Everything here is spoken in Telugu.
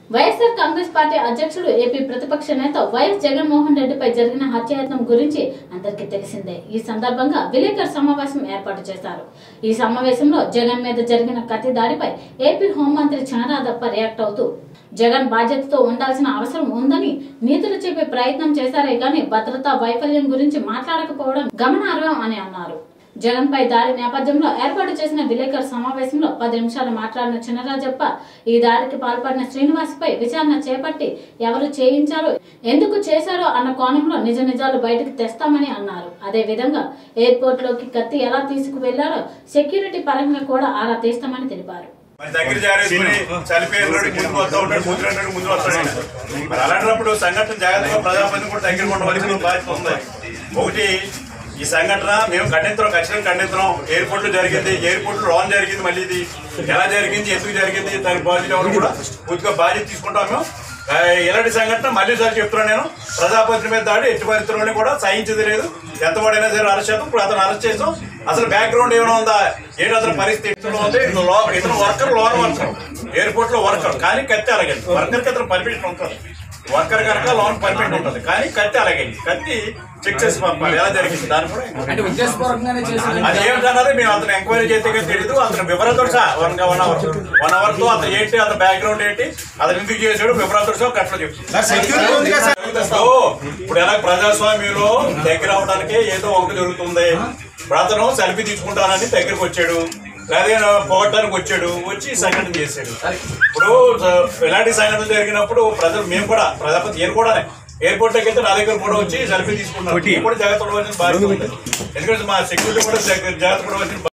వైఎస్ఆర్ కాంగ్రెస్ పార్టీ అధ్యక్షుడు ఏపీ ప్రతిపక్ష నేత వైఎస్ జగన్మోహన్ రెడ్డిపై జరిగిన హత్యాయత్నం గురించి అందరికీ తెలిసిందే ఈ సందర్భంగా విలేకరు సమావేశం ఏర్పాటు చేశారు ఈ సమావేశంలో జగన్ మీద జరిగిన కత్తి దాడిపై ఏపీ హోంమంత్రి చనరాదప్ప రియాక్ట్ అవుతూ జగన్ బాధ్యతతో ఉండాల్సిన అవసరం ఉందని నీతులు చెప్పే ప్రయత్నం చేశారే గాని భద్రతా వైఫల్యం గురించి మాట్లాడకపోవడం గమనార్హం అని అన్నారు జగన్ పై దాడి నేపథ్యంలో ఏర్పాటు చేసిన విలేకరు సమావేశంలో పది నిమిషాలు మాట్లాడిన చినరాజప్ప ఈ దాడికి పాల్పడిన శ్రీనివాస్ పై విచారణ చేపట్టి ఎవరు చేయించారో ఎందుకు చేశారో అన్న కోణంలో నిజ నిజాలు బయటకు తెస్తామని అన్నారు అదే విధంగా ఎయిర్పోర్ట్ లోకి కత్తి ఎలా తీసుకువెళ్లారో సెక్యూరిటీ పరంగా కూడా ఆరా తీస్తామని తెలిపారు మరి దగ్గర జారేసుకుని చనిపోయిన ముందుకు వస్తూ ఉంటాడు ముందు రెండు ముందు వస్తాడు మరి అలాంటప్పుడు సంఘటన జాగ్రత్తగా ప్రజాపతిని కూడా దగ్గర ఉండవలసిన బాధ్యత ఉంది ఒకటి ఈ సంఘటన మేము ఖండిస్తున్నాం ఖచ్చితంగా ఖండిస్తున్నాం ఎయిర్పోర్ట్ లో జరిగింది ఎయిర్పోర్ట్ లో రాన్ జరిగింది మళ్ళీ ఇది ఎలా జరిగింది ఎందుకు జరిగింది దాని బాధ్యత ఎవరు కూడా పూర్తిగా బాధ్యత తీసుకుంటాం మేము ఆ, ఇలాంటి సంఘటన మళ్ళీ సార్ చెప్తున్నాను నేను ప్రజాపతి మీద దాడి ఎట్టి పరిస్థితుల్లోనే కూడా సహించేది లేదు ఎంతవాడైనా సరే అరెస్ట్ చేస్తాం ఇప్పుడు అతను అరెస్ట్ చేస్తాం అసలు బ్యాక్గ్రౌండ్ ఏమైనా ఉందా ఏంటి అతని పరిస్థితి ఎట్లా ఉంది ఇతను లో- ఇతను వర్కర్ లోన్ వర్కర్ ఎయిర్పోర్ట్ లో వర్కర్ కానీ కత్తి అలాగండి వర్కర్ కి అతను పర్మిషన్ ఉంటుంది వర్కర్ కనుక లోన్ పర్మిషన్ ఉంటుంది కానీ కత్తి అలాగండి కత్తి చెక్ చేసి పంపాలి ఎలా జరిగింది దాని కూడా అంటే ఉద్దేశపూర్వకంగానే చేశారు అది ఏమిటన్నది మేము అతను ఎంక్వైరీ చేస్తే కానీ తెలియదు అతను వివరాలతో సహా one one hour one hour తో అతను ఏంటి అతని బ్యాక్గ్రౌండ్ ఏంటి అతను ఎందుకు చేశాడు వివరాలతో సహా కట్లో చెప్తాను ఇప్పుడు ఎలా ప్రజాస్వామ్యంలో దగ్గర అవడానికి ఏదో ఒకటి జరుగుతుంది ఇప్పుడు అతను సెల్ఫీ తీసుకుంటానని దగ్గరకు వచ్చాడు లేదా పోగొట్టడానికి వచ్చాడు వచ్చి ఈ సంఘటన చేశాడు ఇప్పుడు స- ఇలాంటి సంఘటనలు జరిగినప్పుడు ప్రజలు మేము కూడా ప్రజాపతి నేను కూడా ఎయిర్పోర్ట్ లోకి వెళ్తే నా దగ్గర కూడా వచ్చి సెల్ఫీ తీసుకుంటాం నేను కూడా జాగ్రత్త పడవలసిన బాధ్యత ఉంది ఎందుకంటే మా సెక్యూరిటీ కూడా జాగ్రత్త పడవలసిన